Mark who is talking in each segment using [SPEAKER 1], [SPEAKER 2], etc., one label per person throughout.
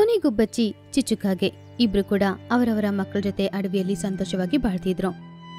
[SPEAKER 1] Tony ಗುಬ್ಬಚ್ಚಿ ಚಿಚ್ಚುಕಾಗೆ ಇಬ್ರು ಕೂಡ ಅವರವರ ಮಕ್ಕಳ ಜೊತೆ ಅಡವಿಯಲ್ಲಿ ಸಂತೋಷವಾಗಿ ಬಾಳ್ತಿದ್ರು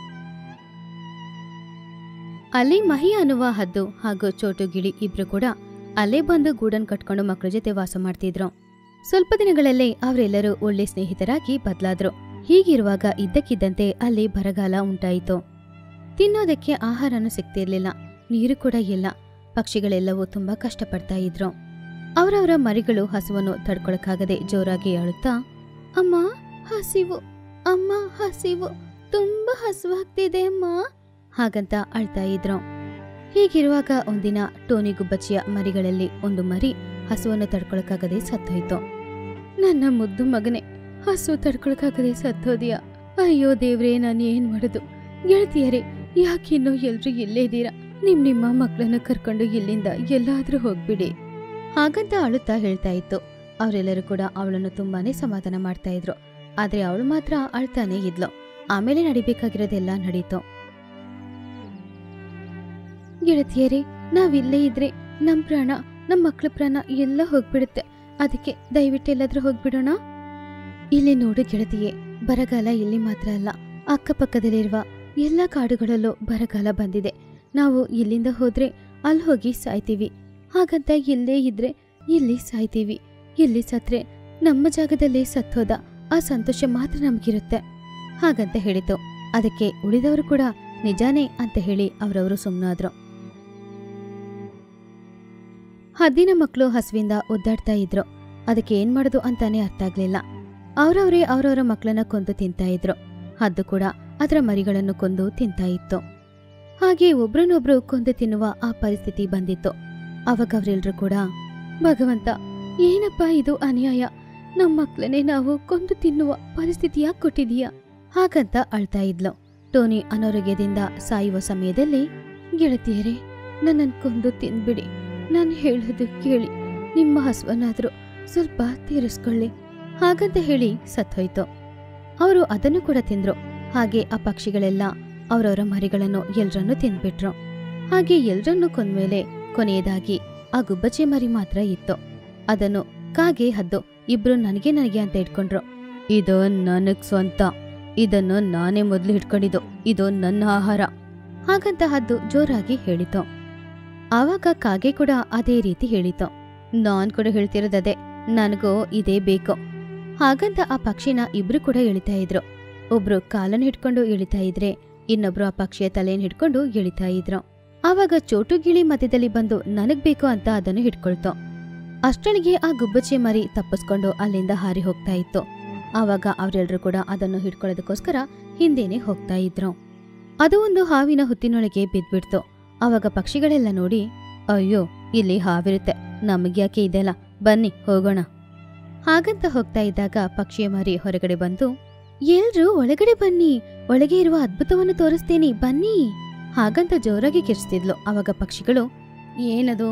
[SPEAKER 1] ಅಲ್ಲಿ ಮಹಿ ಅನ್ನುವ ಹದ್ದು ಹಾಗೂ ಚೋಟು ಗಿಳಿ ಇಬ್ರು ಕೂಡ ಅಲ್ಲೇ ಬಂದು ಗೂಡನ್ ಕಟ್ಕೊಂಡು ಮಕ್ಕಳ ಜೊತೆ ವಾಸ ಮಾಡ್ತಿದ್ರು ಸ್ವಲ್ಪ ದಿನಗಳಲ್ಲೇ ಅವರೆಲ್ಲರೂ ಒಳ್ಳೆ ಸ್ನೇಹಿತರಾಗಿ ಬದಲಾದ್ರು ಹೀಗಿರುವಾಗ ಇದ್ದಕ್ಕಿದ್ದಂತೆ ಅಲ್ಲಿ ಬರಗಾಲ ಉಂಟಾಯಿತು ತಿನ್ನೋದಕ್ಕೆ ಆಹಾರನೂ ಸಿಗ್ತಿರ್ಲಿಲ್ಲ ನೀರು ಕೂಡ ಇಲ್ಲ ಪಕ್ಷಿಗಳೆಲ್ಲವೂ ತುಂಬಾ ಕಷ್ಟಪಡ್ತಾ ಇದ್ರು ಅವರವರ ಮರಿಗಳು ಹಸುವನ್ನು ತಡ್ಕೊಳಕ್ಕಾಗದೆ ಜೋರಾಗಿ ಅಳುತ್ತಾ ಅಮ್ಮ ಹಸಿವು ಅಮ್ಮ ಹಸಿವು ತುಂಬಾ ಹಸುವಾಗ್ತಿದೆ ಅಮ್ಮ ಹಾಗಂತ ಅಳ್ತಾ ಇದ್ರು ಹೀಗಿರುವಾಗ ಒಂದಿನ ಟೋನಿ ಗುಬ್ಬಚ್ಚಿಯ ಮರಿಗಳಲ್ಲಿ ಒಂದು ಮರಿ ಹಸುವನ್ನು ತಡ್ಕೊಳಕ್ಕಾಗದೆ ಸತ್ತೋಯ್ತು ನನ್ನ ಮುದ್ದು ಮಗನೇ ಹಸು ತಡ್ಕೊಳಕ್ಕಾಗದೆ ಸತ್ತೋದಿಯಾ ಅಯ್ಯೋ ದೇವ್ರೇ ನಾನು ಏನ್ ಮಾಡುದು ಗೆಳತಿಯರೇ ಯಾಕಿನ್ನೂ ಎಲ್ರು ಇಲ್ಲೇ ಇದ್ದೀರಾ ನಿಮ್ ನಿಮ್ಮ ಮಕ್ಕಳನ್ನ ಕರ್ಕೊಂಡು ಇಲ್ಲಿಂದ ಎಲ್ಲಾದ್ರೂ ಹೋಗ್ಬಿಡಿ ಹಾಗಂತ ಅಳುತ್ತಾ ಹೇಳ್ತಾ ಇತ್ತು ಅವರೆಲ್ಲರೂ ಕೂಡ ಅವಳನ್ನು ತುಂಬಾನೇ ಸಮಾಧಾನ ಮಾಡ್ತಾ ಇದ್ರು ಆದ್ರೆ ಅವಳು ಮಾತ್ರ ಅಳ್ತಾನೆ ಇದ್ಲು ಆಮೇಲೆ ನಡಿಬೇಕಾಗಿರೋದೆಲ್ಲ ನಡೀತು ಗೆಳತಿಯರೇ ನಾವಿಲ್ಲೇ ಇದ್ರೆ ನಮ್ ಪ್ರಾಣ ನಮ್ ಮಕ್ಳ ಪ್ರಾಣ ಎಲ್ಲ ಹೋಗ್ಬಿಡುತ್ತೆ ಅದಕ್ಕೆ ದಯವಿಟ್ಟು ಎಲ್ಲಾದ್ರೂ ಹೋಗ್ಬಿಡೋಣ ಇಲ್ಲಿ ನೋಡು ಗೆಳತಿಯೇ ಬರಗಾಲ ಇಲ್ಲಿ ಮಾತ್ರ ಅಲ್ಲ ಅಕ್ಕಪಕ್ಕದಲ್ಲಿರುವ ಎಲ್ಲ ಕಾಡುಗಳಲ್ಲೂ ಬರಗಾಲ ಬಂದಿದೆ ನಾವು ಇಲ್ಲಿಂದ ಹೋದ್ರೆ ಅಲ್ಲಿ ಹೋಗಿ ಸಾಯ್ತೀವಿ ಹಾಗಂತ ಇಲ್ಲೇ ಇದ್ರೆ ಇಲ್ಲಿ ಸಾಯ್ತೀವಿ ಇಲ್ಲಿ ಸತ್ರೆ ನಮ್ಮ ಜಾಗದಲ್ಲೇ ಸತ್ತೋದ ಆ ಸಂತೋಷ ಮಾತ್ರ ನಮಗಿರುತ್ತೆ ಹಾಗಂತ ಹೇಳಿತು ಅದಕ್ಕೆ ಉಳಿದವರು ಕೂಡ ನಿಜಾನೇ ಅಂತ ಹೇಳಿ ಅವರವರು ಸುಮ್ಮನಾದ್ರು ಹದ್ದಿನ ಮಕ್ಕಳು ಹಸುವಿಂದ ಒದ್ದಾಡ್ತಾ ಇದ್ರು ಅದಕ್ಕೆ ಏನ್ ಮಾಡೋದು ಅಂತಾನೆ ಅರ್ಥ ಆಗ್ಲಿಲ್ಲ ಅವರವರೇ ಅವರವರ ಮಕ್ಕಳನ್ನ ಕೊಂದು ತಿಂತಾ ಇದ್ರು ಹದ್ದು ಕೂಡ ಅದರ ಮರಿಗಳನ್ನು ಕೊಂದು ತಿಂತಾ ಇತ್ತು ಹಾಗೆ ಒಬ್ರನ್ನೊಬ್ರು ಕೊಂದು ತಿನ್ನುವ ಆ ಪರಿಸ್ಥಿತಿ ಬಂದಿತ್ತು ಅವಾಗ ಅವರೆಲ್ಲರೂ ಕೂಡ ಭಗವಂತ ಏನಪ್ಪ ಇದು ಅನ್ಯಾಯ ನಮ್ಮ ಮಕ್ಕಳನ್ನೇ ನಾವು ಕೊಂದು ತಿನ್ನುವ ಪರಿಸ್ಥಿತಿ ಯಾಕೆ ಕೊಟ್ಟಿದೀಯಾ ಹಾಗಂತ ಅಳ್ತಾ ಇದ್ಲು ಟೋನಿ ಅನಾರೋಗ್ಯದಿಂದ ಸಾಯುವ ಸಮಯದಲ್ಲಿ ಗೆಳತಿಯರೇ ನನ್ನನ್ನು ಕೊಂದು ತಿನ್ಬಿಡಿ ನಾನು ಹೇಳೋದು ಕೇಳಿ ನಿಮ್ಮ ಹಸುವನ್ನಾದ್ರೂ ಸ್ವಲ್ಪ ತೀರಿಸ್ಕೊಳ್ಳಿ ಹಾಗಂತ ಹೇಳಿ ಸತ್ತೋಯ್ತು ಅವರು ಅದನ್ನು ಕೂಡ ತಿಂದ್ರು ಹಾಗೆ ಆ ಪಕ್ಷಿಗಳೆಲ್ಲ ಅವರವರ ಮರಿಗಳನ್ನು ಎಲ್ರನ್ನೂ ತಿಂದ್ಬಿಟ್ರು ಹಾಗೆ ಎಲ್ರನ್ನೂ ಕೊಂದ್ಮೇಲೆ ಕೊನೆಯದಾಗಿ ಆ ಗುಬ್ಬಚ್ಚಿ ಮರಿ ಮಾತ್ರ ಇತ್ತು ಅದನ್ನು ಕಾಗೆ ಹದ್ದು ಇಬ್ರು ನನಗೆ ನನಗೆ ಅಂತ ಇಟ್ಕೊಂಡ್ರು ಇದು ನನಗ್ ಸ್ವಂತ ಇದನ್ನು ನಾನೇ ಮೊದಲು ಹಿಡ್ಕೊಂಡಿದ್ದು ಇದು ನನ್ನ ಆಹಾರ ಹಾಗಂತ ಹದ್ದು ಜೋರಾಗಿ ಹೇಳಿತು ಆವಾಗ ಕಾಗೆ ಕೂಡ ಅದೇ ರೀತಿ ಹೇಳಿತು ನಾನ್ ಕೂಡ ಹೇಳ್ತಿರೋದದೇ ನನಗೂ ಇದೇ ಬೇಕು ಹಾಗಂತ ಆ ಪಕ್ಷಿನ ಇಬ್ರು ಕೂಡ ಎಳಿತಾ ಇದ್ರು ಒಬ್ರು ಕಾಲನ್ನು ಹಿಡ್ಕೊಂಡು ಎಳಿತಾ ಇದ್ರೆ ಇನ್ನೊಬ್ರು ಆ ಪಕ್ಷಿಯ ತಲೆಯನ್ನು ಹಿಡ್ಕೊಂಡು ಎಳಿತಾ ಇದ್ರು ಆವಾಗ ಚೋಟು ಗಿಳಿ ಮಧ್ಯದಲ್ಲಿ ಬಂದು ನನಗ್ ಬೇಕು ಅಂತ ಅದನ್ನು ಹಿಡ್ಕೊಳ್ತು ಅಷ್ಟಳಿಗೆ ಆ ಗುಬ್ಬಚ್ಚಿ ಮರಿ ತಪ್ಪಿಸ್ಕೊಂಡು ಅಲ್ಲಿಂದ ಹಾರಿ ಹೋಗ್ತಾ ಇತ್ತು ಆವಾಗ ಅವರೆಲ್ಲರೂ ಕೂಡ ಅದನ್ನು ಹಿಡ್ಕೊಳ್ಳೋದಕ್ಕೋಸ್ಕರ ಹಿಂದೆನೆ ಹೋಗ್ತಾ ಇದ್ರು ಅದು ಒಂದು ಹಾವಿನ ಹುತ್ತಿನೊಳಗೆ ಬಿದ್ಬಿಡ್ತು ಆವಾಗ ಪಕ್ಷಿಗಳೆಲ್ಲ ನೋಡಿ ಅಯ್ಯೋ ಇಲ್ಲಿ ಹಾವಿರುತ್ತೆ ನಮಗ್ಯಾಕೆ ಇದೆಲ್ಲ ಬನ್ನಿ ಹೋಗೋಣ ಹಾಗಂತ ಹೋಗ್ತಾ ಇದ್ದಾಗ ಪಕ್ಷಿಯ ಮರಿ ಹೊರಗಡೆ ಬಂದು ಎಲ್ರೂ ಒಳಗಡೆ ಬನ್ನಿ ಒಳಗೆ ಇರುವ ಅದ್ಭುತವನ್ನು ತೋರಿಸ್ತೇನೆ ಬನ್ನಿ ಹಾಗಂತ ಜೋರಾಗಿ ಕಿರ್ಸ್ತಿದ್ಲು ಅವಾಗ ಪಕ್ಷಿಗಳು ಏನದು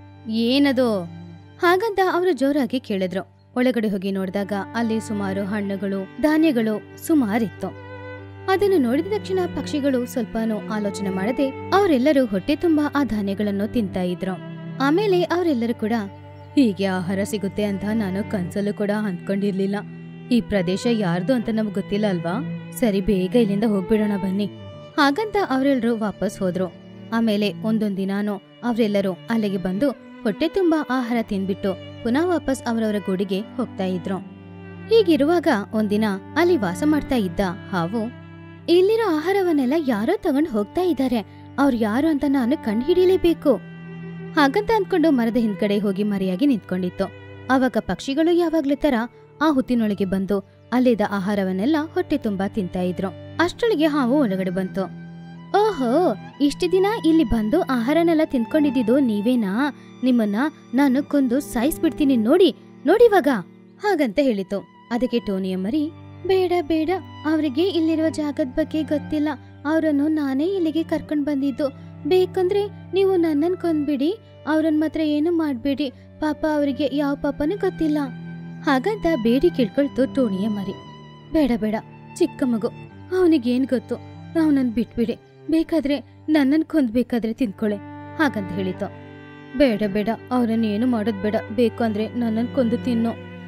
[SPEAKER 1] ಏನದು ಹಾಗಂತ ಅವರು ಜೋರಾಗಿ ಕೇಳಿದ್ರು ಒಳಗಡೆ ಹೋಗಿ ನೋಡಿದಾಗ ಅಲ್ಲಿ ಸುಮಾರು ಹಣ್ಣುಗಳು ಧಾನ್ಯಗಳು ಸುಮಾರಿತ್ತು ಅದನ್ನು ನೋಡಿದ ತಕ್ಷಣ ಪಕ್ಷಿಗಳು ಸ್ವಲ್ಪನೂ ಆಲೋಚನೆ ಮಾಡದೆ ಅವರೆಲ್ಲರೂ ಹೊಟ್ಟೆ ತುಂಬಾ ಆ ಧಾನ್ಯಗಳನ್ನು ತಿಂತಾ ಇದ್ರು ಆಮೇಲೆ ಅವರೆಲ್ಲರೂ ಕೂಡ ಹೀಗೆ ಆಹಾರ ಸಿಗುತ್ತೆ ಅಂತ ನಾನು ಕನ್ಸಲ್ಲೂ ಕೂಡ ಅಂದ್ಕೊಂಡಿರ್ಲಿಲ್ಲ ಈ ಪ್ರದೇಶ ಯಾರ್ದು ಅಂತ ನಮ್ಗೆ ಗೊತ್ತಿಲ್ಲ ಅಲ್ವಾ ಸರಿ ಬೇಗ ಇಲ್ಲಿಂದ ಹೋಗ್ಬಿಡೋಣ ಬನ್ನಿ ಹಾಗಂತ ಅವರೆಲ್ಲರೂ ವಾಪಸ್ ಹೋದ್ರು ಆಮೇಲೆ ಒಂದೊಂದ್ ದಿನಾನು ಅವರೆಲ್ಲರೂ ಅಲ್ಲಿಗೆ ಬಂದು ಹೊಟ್ಟೆ ತುಂಬಾ ಆಹಾರ ತಿಂದ್ಬಿಟ್ಟು ಪುನಃ ವಾಪಸ್ ಅವರವರ ಗೂಡಿಗೆ ಹೋಗ್ತಾ ಇದ್ರು ಹೀಗಿರುವಾಗ ಒಂದಿನ ಅಲ್ಲಿ ವಾಸ ಮಾಡ್ತಾ ಇದ್ದ ಹಾವು ಇಲ್ಲಿರೋ ಆಹಾರವನ್ನೆಲ್ಲ ಯಾರೋ ತಗೊಂಡು ಹೋಗ್ತಾ ಇದ್ದಾರೆ ಅವ್ರು ಯಾರು ಅಂತ ನಾನು ಕಂಡು ಹಿಡಿಯಲೇಬೇಕು ಹಾಗಂತ ಅಂದ್ಕೊಂಡು ಮರದ ಹಿಂದ್ಗಡೆ ಹೋಗಿ ಮರೆಯಾಗಿ ನಿಂತ್ಕೊಂಡಿತ್ತು ಆವಾಗ ಪಕ್ಷಿಗಳು ಯಾವಾಗ್ಲೂ ತರ ಆ ಹುತ್ತಿನೊಳಗೆ ಬಂದು ಅಲ್ಲಿದ್ದ ಆಹಾರವನ್ನೆಲ್ಲ ಹೊಟ್ಟೆ ತುಂಬಾ ತಿಂತಾ ಇದ್ರು ಅಷ್ಟೊಳಗೆ ಹಾವು ಒಳಗಡೆ ಬಂತು ಓಹೋ ಇಷ್ಟು ದಿನ ಇಲ್ಲಿ ಬಂದು ಆಹಾರನೆಲ್ಲ ತಿನ್ಕೊಂಡಿದ್ದು ನೀವೇನಾ ನಿಮ್ಮನ್ನ ನಾನು ಕೊಂದು ಸಾಯಿಸ್ಬಿಡ್ತೀನಿ ನೋಡಿ ನೋಡಿವಾಗ ಹಾಗಂತ ಹೇಳಿತು ಅದಕ್ಕೆ ಟೋನಿಯ ಮರಿ ಬೇಡ ಬೇಡ ಅವರಿಗೆ ಇಲ್ಲಿರುವ ಜಾಗದ ಬಗ್ಗೆ ಗೊತ್ತಿಲ್ಲ ಅವರನ್ನು ನಾನೇ ಇಲ್ಲಿಗೆ ಕರ್ಕೊಂಡ್ ಬಂದಿದ್ದು ಬೇಕಂದ್ರೆ ನೀವು ನನ್ನನ್ ಕೊಂದ್ಬಿಡಿ ಅವ್ರನ್ ಮಾತ್ರ ಏನು ಮಾಡ್ಬೇಡಿ ಪಾಪ ಅವರಿಗೆ ಯಾವ ಪಾಪನೂ ಗೊತ್ತಿಲ್ಲ ಹಾಗಂತ ಬೇಡಿ ಕೇಳ್ಕೊಳ್ತು ಟೋನಿಯ ಮರಿ ಬೇಡ ಬೇಡ ಚಿಕ್ಕ ಮಗು ಅವನಿಗೇನ್ ಗೊತ್ತು ಅವನನ್ ಬಿಟ್ಬಿಡಿ ಬೇಕಾದ್ರೆ ನನ್ನನ್ ಕೊಂದ್ಬೇಕಾದ್ರೆ ತಿನ್ಕೊಳ್ಳೆ ಹಾಗಂತ ಹೇಳಿತು ಬೇಡ ಬೇಡ ಅವ್ರನ್ನ ಏನು ಮಾಡೋದ್ ಬೇಡ ಬೇಕು ಅಂದ್ರೆ ನನ್ನನ್ ಕೊಂದು ತಿನ್ನು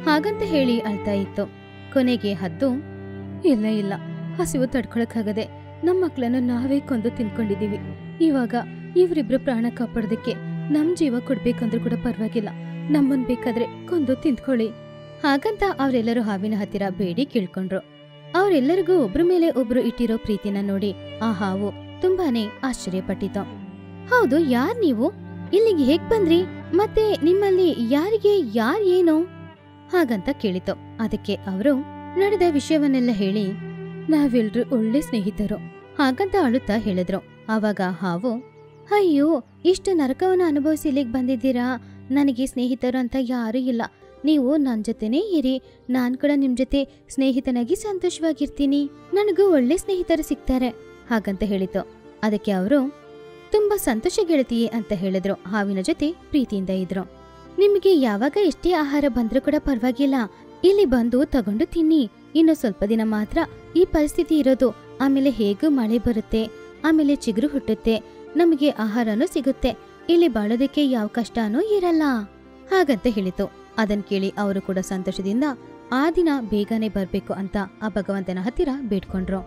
[SPEAKER 1] ಹಾಗಂತ ಹೇಳಿ ಅಳ್ತಾ ಇತ್ತು ಕೊನೆಗೆ ಹದ್ದು ಇಲ್ಲ ಇಲ್ಲ ಹಸಿವು ತಡ್ಕೊಳಕ್ಕಾಗದೆ ನಮ್ಮ ಮಕ್ಕಳನ್ನು ನಾವೇ ಕೊಂದು ತಿನ್ಕೊಂಡಿದೀವಿ ಇವಾಗ ಇವರಿಬ್ರು ಪ್ರಾಣ ಕಾಪಾಡೋದಕ್ಕೆ ನಮ್ ಜೀವ ಕೊಡ್ಬೇಕಂದ್ರೂ ಕೂಡ ಪರವಾಗಿಲ್ಲ ನಮ್ಮನ್ ಬೇಕಾದ್ರೆ ಕೊಂದು ತಿಂದ್ಕೊಳ್ಳಿ ಹಾಗಂತ ಅವರೆಲ್ಲರೂ ಹಾವಿನ ಹತ್ತಿರ ಬೇಡಿ ಕೇಳ್ಕೊಂಡ್ರು ಅವರೆಲ್ಲರಿಗೂ ಒಬ್ರ ಮೇಲೆ ಒಬ್ರು ಇಟ್ಟಿರೋ ಪ್ರೀತಿನ ನೋಡಿ ಆ ಹಾವು ತುಂಬಾನೇ ಆಶ್ಚರ್ಯಪಟ್ಟಿತು ಹೌದು ಯಾರ್ ನೀವು ಇಲ್ಲಿಗೆ ಹೇಗ್ ಬಂದ್ರಿ ಮತ್ತೆ ನಿಮ್ಮಲ್ಲಿ ಯಾರಿಗೆ ಯಾರ್ ಏನು ಹಾಗಂತ ಕೇಳಿತು ಅದಕ್ಕೆ ಅವರು ನಡೆದ ವಿಷಯವನ್ನೆಲ್ಲ ಹೇಳಿ ನಾವೆಲ್ರೂ ಒಳ್ಳೆ ಸ್ನೇಹಿತರು ಹಾಗಂತ ಅಳುತ್ತಾ ಹೇಳಿದ್ರು ಆವಾಗ ಹಾವು ಅಯ್ಯೋ ಇಷ್ಟು ನರಕವನ್ನ ಅನುಭವಿಸಿ ಇಲ್ಲಿಗೆ ಬಂದಿದ್ದೀರಾ ನನಗೆ ಸ್ನೇಹಿತರು ಅಂತ ಯಾರೂ ಇಲ್ಲ ನೀವು ನನ್ನ ಜೊತೆನೇ ಇರಿ ನಾನ್ ಕೂಡ ನಿಮ್ ಜೊತೆ ಸ್ನೇಹಿತನಾಗಿ ಸಂತೋಷವಾಗಿರ್ತೀನಿ ನನಗೂ ಒಳ್ಳೆ ಸ್ನೇಹಿತರು ಸಿಗ್ತಾರೆ ಹಾಗಂತ ಹೇಳಿತು ಅದಕ್ಕೆ ಅವರು ತುಂಬಾ ಸಂತೋಷ ಗೆಳತಿಯೇ ಅಂತ ಹೇಳಿದ್ರು ಹಾವಿನ ಜೊತೆ ಪ್ರೀತಿಯಿಂದ ಇದ್ರು ನಿಮಗೆ ಯಾವಾಗ ಎಷ್ಟೇ ಆಹಾರ ಬಂದ್ರೂ ಕೂಡ ಪರವಾಗಿಲ್ಲ ಇಲ್ಲಿ ಬಂದು ತಗೊಂಡು ತಿನ್ನಿ ಇನ್ನು ಸ್ವಲ್ಪ ದಿನ ಮಾತ್ರ ಈ ಪರಿಸ್ಥಿತಿ ಇರೋದು ಆಮೇಲೆ ಹೇಗೂ ಮಳೆ ಬರುತ್ತೆ ಆಮೇಲೆ ಚಿಗುರು ಹುಟ್ಟುತ್ತೆ ನಮಗೆ ಆಹಾರನೂ ಸಿಗುತ್ತೆ ಇಲ್ಲಿ ಬಾಳೋದಕ್ಕೆ ಯಾವ ಕಷ್ಟನೂ ಇರಲ್ಲ ಹಾಗಂತ ಹೇಳಿತು ಅದನ್ ಕೇಳಿ ಅವರು ಕೂಡ ಸಂತೋಷದಿಂದ ಆ ದಿನ ಬೇಗನೆ ಬರ್ಬೇಕು ಅಂತ ಆ ಭಗವಂತನ ಹತ್ತಿರ ಬೇಡ್ಕೊಂಡ್ರು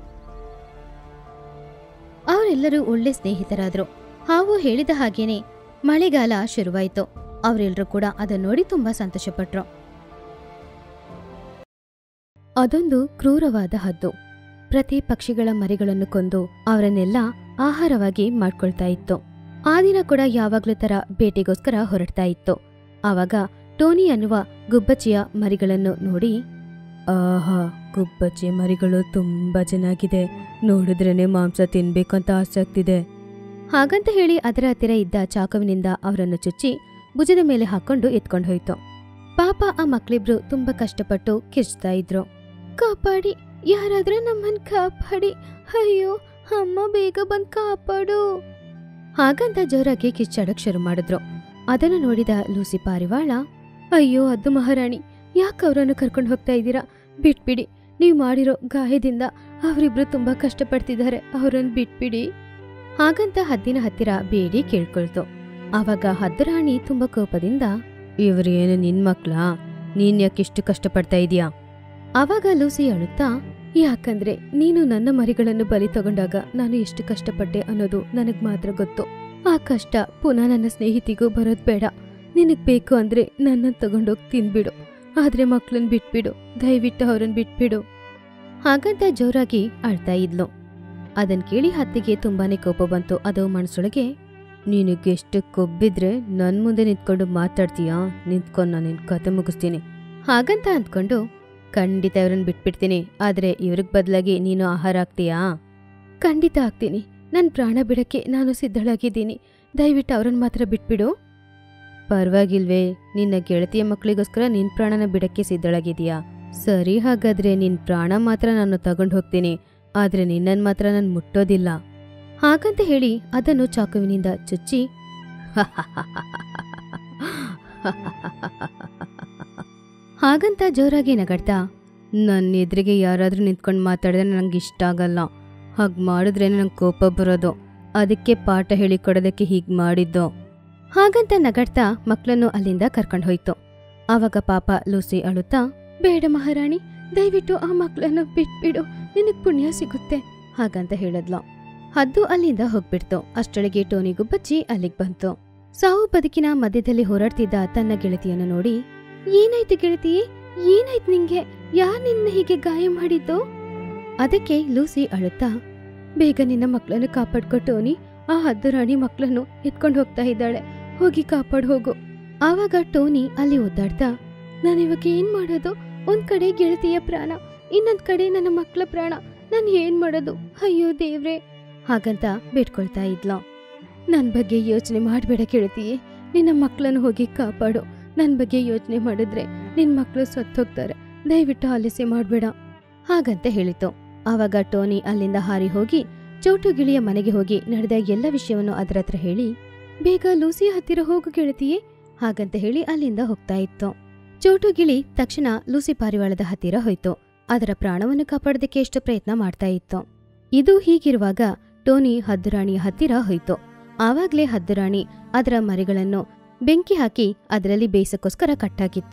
[SPEAKER 1] ಅವರೆಲ್ಲರೂ ಒಳ್ಳೆ ಸ್ನೇಹಿತರಾದ್ರು ಹಾವು ಹೇಳಿದ ಹಾಗೇನೆ ಮಳೆಗಾಲ ಶುರುವಾಯಿತು ಅವರೆಲ್ಲರೂ ಕೂಡ ಅದನ್ನ ನೋಡಿ ತುಂಬಾ ಸಂತೋಷಪಟ್ರು ಅದೊಂದು ಕ್ರೂರವಾದ ಹದ್ದು ಪ್ರತಿ ಪಕ್ಷಿಗಳ ಮರಿಗಳನ್ನು ಕೊಂದು ಅವರನ್ನೆಲ್ಲ ಆಹಾರವಾಗಿ ಮಾಡ್ಕೊಳ್ತಾ ಇತ್ತು ಆ ದಿನ ಕೂಡ ಯಾವಾಗ್ಲೂ ತರ ಬೇಟೆಗೋಸ್ಕರ ಹೊರಡ್ತಾ ಇತ್ತು ಆವಾಗ ಟೋನಿ ಅನ್ನುವ ಗುಬ್ಬಚ್ಚಿಯ ಮರಿಗಳನ್ನು ನೋಡಿ ಆಹಾ ಗುಬ್ಬಚ್ಚಿ ಮರಿಗಳು ತುಂಬಾ ಚೆನ್ನಾಗಿದೆ ನೋಡಿದ್ರೇನೆ ಮಾಂಸ ತಿನ್ಬೇಕಂತ ಆಸೆ ಆಗ್ತಿದೆ ಹಾಗಂತ ಹೇಳಿ ಅದರ ಹತ್ತಿರ ಇದ್ದ ಚಾಕುವಿನಿಂದ ಅವರನ್ನು ಚುಚ್ಚಿ ಭುಜದ ಮೇಲೆ ಹಾಕೊಂಡು ಎತ್ಕೊಂಡು ಹೋಯ್ತು ಪಾಪ ಆ ಮಕ್ಳಿಬ್ರು ತುಂಬಾ ಕಷ್ಟಪಟ್ಟು ಕಿರ್ಚ್ತಾ ಇದ್ರು ಕಾಪಾಡಿ ಯಾರಾದ್ರೂ ನಮ್ಮನ್ ಕಾಪಾಡಿ ಅಯ್ಯೋ ಅಮ್ಮ ಬೇಗ ಬಂದ್ ಕಾಪಾಡು ಹಾಗಂತ ಜೋರಾಗಿ ಕಿಚ್ಚಾಡಕ್ ಶುರು ಮಾಡಿದ್ರು ಅದನ್ನು ನೋಡಿದ ಲೂಸಿ ಪಾರಿವಾಳ ಅಯ್ಯೋ ಅದು ಮಹಾರಾಣಿ ಯಾಕೆ ಅವರನ್ನು ಕರ್ಕೊಂಡು ಹೋಗ್ತಾ ಇದ್ದೀರಾ ಬಿಟ್ಬಿಡಿ ನೀವು ಮಾಡಿರೋ ಗಾಯದಿಂದ ಅವರಿಬ್ರು ತುಂಬಾ ಕಷ್ಟಪಡ್ತಿದ್ದಾರೆ ಅವರನ್ನು ಬಿಟ್ಬಿಡಿ ಹಾಗಂತ ಹದ್ದಿನ ಹತ್ತಿರ ಬೇಡಿ ಕೇಳ್ಕೊಳ್ತು ಆವಾಗ ಹದ್ದು ರಾಣಿ ತುಂಬಾ ಕೋಪದಿಂದ ಇವ್ರೇನು ನಿನ್ ಮಕ್ಳಾ ನೀನ್ ಯಾಕಿಷ್ಟು ಕಷ್ಟಪಡ್ತಾ ಇದೀಯಾ ಆವಾಗ ಲೂಸಿ ಅಳುತ್ತಾ ಯಾಕಂದ್ರೆ ನೀನು ನನ್ನ ಮರಿಗಳನ್ನು ಬಲಿ ತಗೊಂಡಾಗ ನಾನು ಎಷ್ಟು ಕಷ್ಟಪಟ್ಟೆ ಅನ್ನೋದು ನನಗ್ ಮಾತ್ರ ಗೊತ್ತು ಆ ಕಷ್ಟ ಪುನಃ ನನ್ನ ಸ್ನೇಹಿತಿಗೂ ಬರೋದ್ ಬೇಡ ನಿನಗ್ ಬೇಕು ಅಂದ್ರೆ ನನ್ನ ತಗೊಂಡೋಗಿ ತಿನ್ಬಿಡು ಆದ್ರೆ ಮಕ್ಳನ್ ಬಿಟ್ಬಿಡು ದಯವಿಟ್ಟು ಅವ್ರನ್ ಬಿಟ್ಬಿಡು ಹಾಗಂತ ಜೋರಾಗಿ ಅಳ್ತಾ ಇದ್ಲು ಅದನ್ ಕೇಳಿ ಹತ್ತಿಗೆ ತುಂಬಾನೇ ಕೋಪ ಬಂತು ಅದು ಮನಸ್ಸೊಳಗೆ ನಿನಗೆಷ್ಟು ಕೊಬ್ಬಿದ್ರೆ ನನ್ ಮುಂದೆ ನಿಂತ್ಕೊಂಡು ಮಾತಾಡ್ತೀಯಾ ನಿಂತ್ಕೊಂಡು ನಾನು ನಿನ್ ಕತೆ ಮುಗಿಸ್ತೀನಿ ಹಾಗಂತ ಅಂದ್ಕೊಂಡು ಖಂಡಿತ ಇವ್ರನ್ನ ಬಿಟ್ಬಿಡ್ತೀನಿ ಆದ್ರೆ ಇವ್ರಿಗೆ ಬದಲಾಗಿ ನೀನು ಆಹಾರ ಆಗ್ತೀಯಾ ಖಂಡಿತ ಆಗ್ತೀನಿ ನನ್ನ ಪ್ರಾಣ ಬಿಡಕ್ಕೆ ನಾನು ಸಿದ್ಧಳಾಗಿದ್ದೀನಿ ದಯವಿಟ್ಟು ಅವ್ರನ್ನ ಮಾತ್ರ ಬಿಟ್ಬಿಡು ಪರವಾಗಿಲ್ವೇ ನಿನ್ನ ಗೆಳತಿಯ ಮಕ್ಕಳಿಗೋಸ್ಕರ ನಿನ್ ಪ್ರಾಣನ ಬಿಡಕ್ಕೆ ಸಿದ್ಧಳಾಗಿದೀಯಾ ಸರಿ ಹಾಗಾದ್ರೆ ನಿನ್ ಪ್ರಾಣ ಮಾತ್ರ ನಾನು ತಗೊಂಡು ಹೋಗ್ತೀನಿ ಆದ್ರೆ ನಿನ್ನನ್ ಮಾತ್ರ ನಾನು ಮುಟ್ಟೋದಿಲ್ಲ ಹಾಗಂತ ಹೇಳಿ ಅದನ್ನು ಚಾಕುವಿನಿಂದ ಚುಚ್ಚಿ ಹಾಗಂತ ಜೋರಾಗಿ ನಗಡ್ತಾ ನನ್ನ ಎದುರಿಗೆ ಯಾರಾದ್ರೂ ನಿಂತ್ಕೊಂಡು ಮಾತಾಡಿದ್ರೆ ನಂಗೆ ಇಷ್ಟ ಆಗಲ್ಲ ಹಾಗೆ ಮಾಡಿದ್ರೆ ನಂಗೆ ಕೋಪ ಬರೋದು ಅದಕ್ಕೆ ಪಾಠ ಹೇಳಿಕೊಡೋದಕ್ಕೆ ಹೀಗೆ ಮಾಡಿದ್ದು ಹಾಗಂತ ನಗಡ್ತಾ ಮಕ್ಕಳನ್ನು ಅಲ್ಲಿಂದ ಕರ್ಕೊಂಡು ಹೋಯ್ತು ಆವಾಗ ಪಾಪ ಲೂಸಿ ಅಳುತ್ತಾ ಬೇಡ ಮಹಾರಾಣಿ ದಯವಿಟ್ಟು ಆ ಮಕ್ಕಳನ್ನು ಬಿಟ್ಬಿಡು ನಿನಗ್ ಪುಣ್ಯ ಸಿಗುತ್ತೆ ಹಾಗಂತ ಹೇಳಿದ್ಲು ಹದ್ದು ಅಲ್ಲಿಂದ ಹೋಗ್ಬಿಡ್ತು ಅಷ್ಟೊಳಗೆ ಟೋನಿ ಗುಬ್ಬಚ್ಚಿ ಅಲ್ಲಿಗೆ ಬಂತು ಸಾವು ಬದುಕಿನ ಮಧ್ಯದಲ್ಲಿ ಹೋರಾಡ್ತಿದ್ದ ತನ್ನ ಗೆಳತಿಯನ್ನು ನೋಡಿ ಏನಾಯ್ತು ಗೆಳತಿಯೇ ಏನಾಯ್ತು ನಿಂಗೆ ಯಾರ್ ನಿನ್ನ ಹೀಗೆ ಗಾಯ ಮಾಡಿದ್ದು ಅದಕ್ಕೆ ಲೂಸಿ ಅಳುತ್ತಾ ಬೇಗ ನಿನ್ನ ಮಕ್ಕಳನ್ನು ಕಾಪಾಡ್ಕೊ ಟೋನಿ ಆ ಹದ್ದು ರಾಣಿ ಮಕ್ಕಳನ್ನು ಎತ್ಕೊಂಡು ಹೋಗ್ತಾ ಇದ್ದಾಳೆ ಹೋಗಿ ಕಾಪಾಡ್ ಹೋಗು ಆವಾಗ ಟೋನಿ ಅಲ್ಲಿ ಒದ್ದಾಡ್ತಾ ನಾನಿವಾಗ ಏನ್ ಮಾಡೋದು ಒಂದ್ ಕಡೆ ಗೆಳತಿಯ ಪ್ರಾಣ ಇನ್ನೊಂದ್ ಕಡೆ ನನ್ನ ಮಕ್ಕಳ ಪ್ರಾಣ ನಾನ್ ಏನ್ ಮಾಡೋದು ಅಯ್ಯೋ ದೇವ್ರೆ ಹಾಗಂತ ಬೇಡ್ಕೊಳ್ತಾ ಇದ್ಲು ನನ್ ಬಗ್ಗೆ ಯೋಚನೆ ಮಾಡ್ಬೇಡ ಗೆಳತಿಯೇ ನಿನ್ನ ಮಕ್ಕಳನ್ನು ಹೋಗಿ ಕಾಪಾಡು ನನ್ ಬಗ್ಗೆ ಯೋಚನೆ ಮಾಡಿದ್ರೆ ನಿನ್ ಮಕ್ಕಳು ಸತ್ತೋಗ್ತಾರೆ ದಯವಿಟ್ಟು ಆಲಸ್ಯ ಮಾಡ್ಬೇಡ ಹಾಗಂತ ಹೇಳಿತು ಆವಾಗ ಟೋನಿ ಅಲ್ಲಿಂದ ಹಾರಿ ಹೋಗಿ ಚೌಟು ಗಿಳಿಯ ಮನೆಗೆ ಹೋಗಿ ನಡೆದ ಎಲ್ಲ ವಿಷಯವನ್ನು ಅದರ ಹತ್ರ ಹೇಳಿ ಬೇಗ ಲೂಸಿಯ ಹತ್ತಿರ ಹೋಗು ಗೆಳತಿಯೇ ಹಾಗಂತ ಹೇಳಿ ಅಲ್ಲಿಂದ ಹೋಗ್ತಾ ಇತ್ತು ಚೋಟು ಗಿಳಿ ತಕ್ಷಣ ಲೂಸಿ ಪಾರಿವಾಳದ ಹತ್ತಿರ ಹೋಯ್ತು ಅದರ ಪ್ರಾಣವನ್ನು ಕಾಪಾಡೋದಕ್ಕೆ ಎಷ್ಟು ಪ್ರಯತ್ನ ಮಾಡ್ತಾ ಇತ್ತು ಇದು ಹೀಗಿರುವಾಗ ಟೋನಿ ಹದ್ದುರಾಣಿಯ ಹತ್ತಿರ ಹೋಯ್ತು ಆವಾಗ್ಲೇ ಹದ್ದುರಾಣಿ ಅದರ ಮರಿಗಳನ್ನು ಬೆಂಕಿ ಹಾಕಿ ಅದರಲ್ಲಿ ಬೇಯಿಸಕ್ಕೋಸ್ಕರ ಕಟ್ಟಾಕಿತ್ತು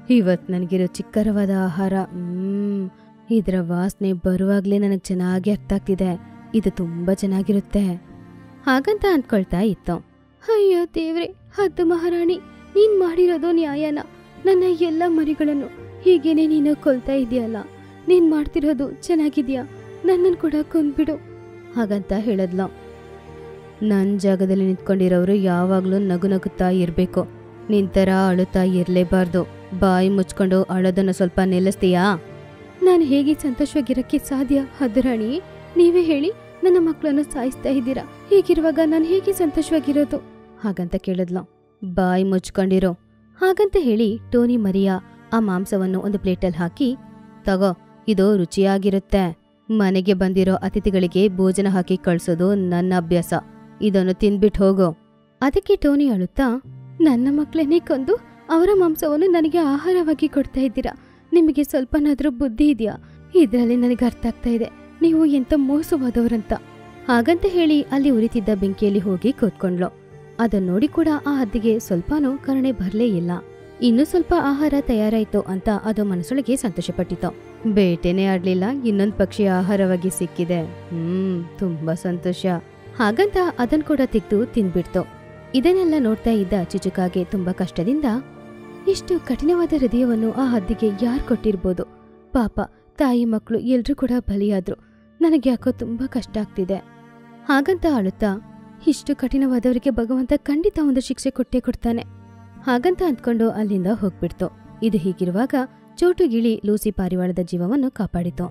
[SPEAKER 1] ಇವತ್ ನನಗಿರೋ ಚಿಕ್ಕರವಾದ ಆಹಾರ ಹ್ಮ್ ಇದರ ವಾಸನೆ ಬರುವಾಗ್ಲೇ ನನಗೆ ಚೆನ್ನಾಗಿ ಅರ್ಥ ಆಗ್ತಿದೆ ಇದು ತುಂಬಾ ಚೆನ್ನಾಗಿರುತ್ತೆ ಹಾಗಂತ ಅಂದ್ಕೊಳ್ತಾ ಇತ್ತು ಅಯ್ಯೋ ದೇವ್ರೆ ಹದ್ದು ಮಹಾರಾಣಿ ನೀನ್ ಮಾಡಿರೋದು ನ್ಯಾಯನ ನನ್ನ ಎಲ್ಲ ಮರಿಗಳನ್ನು ಹೀಗೇನೆ ನೀನು ಕೊಲ್ತಾ ಇದೆಯಲ್ಲ ನೀನ್ ಮಾಡ್ತಿರೋದು ಚೆನ್ನಾಗಿದ್ಯಾ ನನ್ನನ್ನು ಕೂಡ ಕೊಂದ್ಬಿಡು ಹಾಗಂತ ಹೇಳದ್ಲು ನನ್ನ ಜಾಗದಲ್ಲಿ ನಿಂತ್ಕೊಂಡಿರೋರು ಯಾವಾಗಲೂ ನಗು ನಗುತ್ತಾ ಇರಬೇಕು ನಿಂತರ ಅಳುತ್ತಾ ಇರಲೇಬಾರ್ದು ಬಾಯಿ ಮುಚ್ಕೊಂಡು ಅಳೋದನ್ನು ಸ್ವಲ್ಪ ನಿಲ್ಲಿಸ್ತೀಯಾ ನಾನು ಹೇಗೆ ಸಂತೋಷವಾಗಿರಕ್ಕೆ ಸಾಧ್ಯ ಹದ್ರಾಣಿ ನೀವೇ ಹೇಳಿ ನನ್ನ ಮಕ್ಕಳನ್ನು ಸಾಯಿಸ್ತಾ ಇದ್ದೀರಾ ಹೀಗಿರುವಾಗ ನಾನು ಹೇಗೆ ಸಂತೋಷವಾಗಿರೋದು ಹಾಗಂತ ಕೇಳಿದ್ಲು ಬಾಯಿ ಮುಚ್ಕೊಂಡಿರೋ ಹಾಗಂತ ಹೇಳಿ ಟೋನಿ ಮರಿಯಾ ಆ ಮಾಂಸವನ್ನು ಒಂದು ಪ್ಲೇಟಲ್ಲಿ ಹಾಕಿ ತಗೋ ಇದು ರುಚಿಯಾಗಿರುತ್ತೆ ಮನೆಗೆ ಬಂದಿರೋ ಅತಿಥಿಗಳಿಗೆ ಭೋಜನ ಹಾಕಿ ಕಳ್ಸೋದು ನನ್ನ ಅಭ್ಯಾಸ ಇದನ್ನು ತಿನ್ಬಿಟ್ಟು ಹೋಗು ಅದಕ್ಕೆ ಟೋನಿ ಅಳುತ್ತಾ ನನ್ನ ಮಕ್ಕಳನ್ನೇ ಕೊಂದು ಅವರ ಮಾಂಸವನ್ನು ನನಗೆ ಆಹಾರವಾಗಿ ಕೊಡ್ತಾ ಇದ್ದೀರಾ ನಿಮಗೆ ಸ್ವಲ್ಪನಾದ್ರೂ ಬುದ್ಧಿ ಇದೆಯಾ ಇದರಲ್ಲಿ ನನಗೆ ಅರ್ಥ ಆಗ್ತಾ ಇದೆ ನೀವು ಎಂತ ಮೋಸವಾದವರಂತ ಹಾಗಂತ ಹೇಳಿ ಅಲ್ಲಿ ಉರಿತಿದ್ದ ಬೆಂಕಿಯಲ್ಲಿ ಹೋಗಿ ಕೂತ್ಕೊಂಡ್ಲು ಅದನ್ನ ನೋಡಿ ಕೂಡ ಆ ಹದ್ದಿಗೆ ಸ್ವಲ್ಪನೂ ಕರುಣೆ ಬರ್ಲೇ ಇಲ್ಲ ಇನ್ನು ಸ್ವಲ್ಪ ಆಹಾರ ತಯಾರಾಯ್ತು ಅಂತ ಅದು ಮನಸ್ಸೊಳಗೆ ಸಂತೋಷಪಟ್ಟಿತು ಬೇಟೆನೇ ಆಡ್ಲಿಲ್ಲ ಇನ್ನೊಂದ್ ಪಕ್ಷಿ ಆಹಾರವಾಗಿ ಸಿಕ್ಕಿದೆ ಹ್ಮ್ ತುಂಬಾ ಸಂತೋಷ ಹಾಗಂತ ಅದನ್ ಕೂಡ ತೆಗ್ದು ತಿಂದ್ಬಿಡ್ತು ಇದನ್ನೆಲ್ಲ ನೋಡ್ತಾ ಇದ್ದ ಚಿಚುಕಾಗೆ ತುಂಬಾ ಕಷ್ಟದಿಂದ ಇಷ್ಟು ಕಠಿಣವಾದ ಹೃದಯವನ್ನು ಆ ಹದ್ದಿಗೆ ಯಾರ್ ಕೊಟ್ಟಿರ್ಬೋದು ಪಾಪ ತಾಯಿ ಮಕ್ಕಳು ಎಲ್ರೂ ಕೂಡ ಬಲಿಯಾದ್ರು ನನಗೆ ಯಾಕೋ ತುಂಬಾ ಕಷ್ಟ ಆಗ್ತಿದೆ ಹಾಗಂತ ಅಳುತ್ತಾ ಇಷ್ಟು ಕಠಿಣವಾದವರಿಗೆ ಭಗವಂತ ಖಂಡಿತ ಒಂದು ಶಿಕ್ಷೆ ಕೊಟ್ಟೇ ಕೊಡ್ತಾನೆ ಹಾಗಂತ ಅಂದ್ಕೊಂಡು ಅಲ್ಲಿಂದ ಹೋಗ್ಬಿಡ್ತು ಇದು ಹೀಗಿರುವಾಗ ಚೋಟು ಗಿಳಿ ಲೂಸಿ ಪಾರಿವಾಳದ ಜೀವವನ್ನು ಕಾಪಾಡಿತು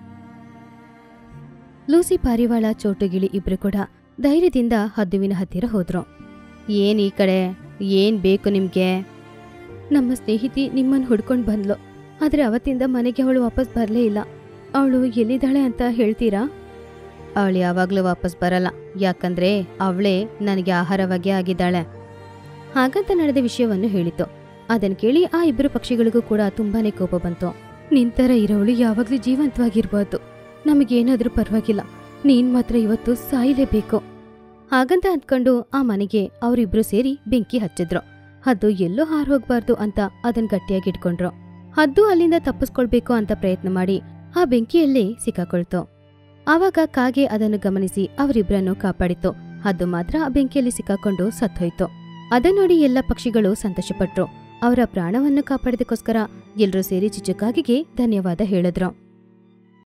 [SPEAKER 1] ಲೂಸಿ ಪಾರಿವಾಳ ಚೋಟು ಗಿಳಿ ಇಬ್ರು ಕೂಡ ಧೈರ್ಯದಿಂದ ಹದ್ದುವಿನ ಹತ್ತಿರ ಹೋದ್ರು ಏನ್ ಈ ಕಡೆ ಏನ್ ಬೇಕು ನಿಮ್ಗೆ ನಮ್ಮ ಸ್ನೇಹಿತಿ ನಿಮ್ಮನ್ನು ಹುಡ್ಕೊಂಡು ಬಂದ್ಲು ಆದ್ರೆ ಅವತ್ತಿಂದ ಮನೆಗೆ ಅವಳು ವಾಪಸ್ ಬರಲೇ ಇಲ್ಲ ಅವಳು ಎಲ್ಲಿದ್ದಾಳೆ ಅಂತ ಹೇಳ್ತೀರಾ ಅವಳು ಯಾವಾಗಲೂ ವಾಪಸ್ ಬರಲ್ಲ ಯಾಕಂದ್ರೆ ಅವಳೇ ನನಗೆ ಆಹಾರವಾಗಿ ಆಗಿದ್ದಾಳೆ ಹಾಗಂತ ನಡೆದ ವಿಷಯವನ್ನು ಹೇಳಿತು ಅದನ್ನು ಕೇಳಿ ಆ ಇಬ್ಬರು ಪಕ್ಷಿಗಳಿಗೂ ಕೂಡ ತುಂಬಾನೇ ಕೋಪ ಬಂತು ನಿಂತರ ಇರೋವಳು ಯಾವಾಗಲೂ ಜೀವಂತವಾಗಿರ್ಬಾರ್ದು ನಮಗೇನಾದ್ರೂ ಪರವಾಗಿಲ್ಲ ನೀನ್ ಮಾತ್ರ ಇವತ್ತು ಸಾಯಲೇಬೇಕು ಹಾಗಂತ ಅಂದ್ಕೊಂಡು ಆ ಮನೆಗೆ ಅವರಿಬ್ರು ಸೇರಿ ಬೆಂಕಿ ಹಚ್ಚಿದ್ರು ಹದ್ದು ಎಲ್ಲೂ ಹಾರ್ ಹೋಗ್ಬಾರ್ದು ಅಂತ ಅದನ್ ಗಟ್ಟಿಯಾಗಿ ಇಟ್ಕೊಂಡ್ರು ಹದ್ದು ಅಲ್ಲಿಂದ ತಪ್ಪಿಸ್ಕೊಳ್ಬೇಕು ಅಂತ ಪ್ರಯತ್ನ ಮಾಡಿ ಆ ಬೆಂಕಿಯಲ್ಲೇ ಸಿಕ್ಕಾಕೊಳ್ತು ಆವಾಗ ಕಾಗೆ ಅದನ್ನು ಗಮನಿಸಿ ಅವರಿಬ್ರನ್ನು ಕಾಪಾಡಿತು ಹದ್ದು ಮಾತ್ರ ಆ ಬೆಂಕಿಯಲ್ಲಿ ಸಿಕ್ಕಾಕೊಂಡು ಸತ್ತೋಯ್ತು ಅದನ್ನ ನೋಡಿ ಎಲ್ಲ ಪಕ್ಷಿಗಳು ಸಂತೋಷಪಟ್ರು ಅವರ ಪ್ರಾಣವನ್ನು ಕಾಪಾಡಿದಕ್ಕೋಸ್ಕರ ಎಲ್ರೂ ಸೇರಿ ಚಿಚುಕಾಗಿಗೆ ಧನ್ಯವಾದ ಹೇಳಿದ್ರು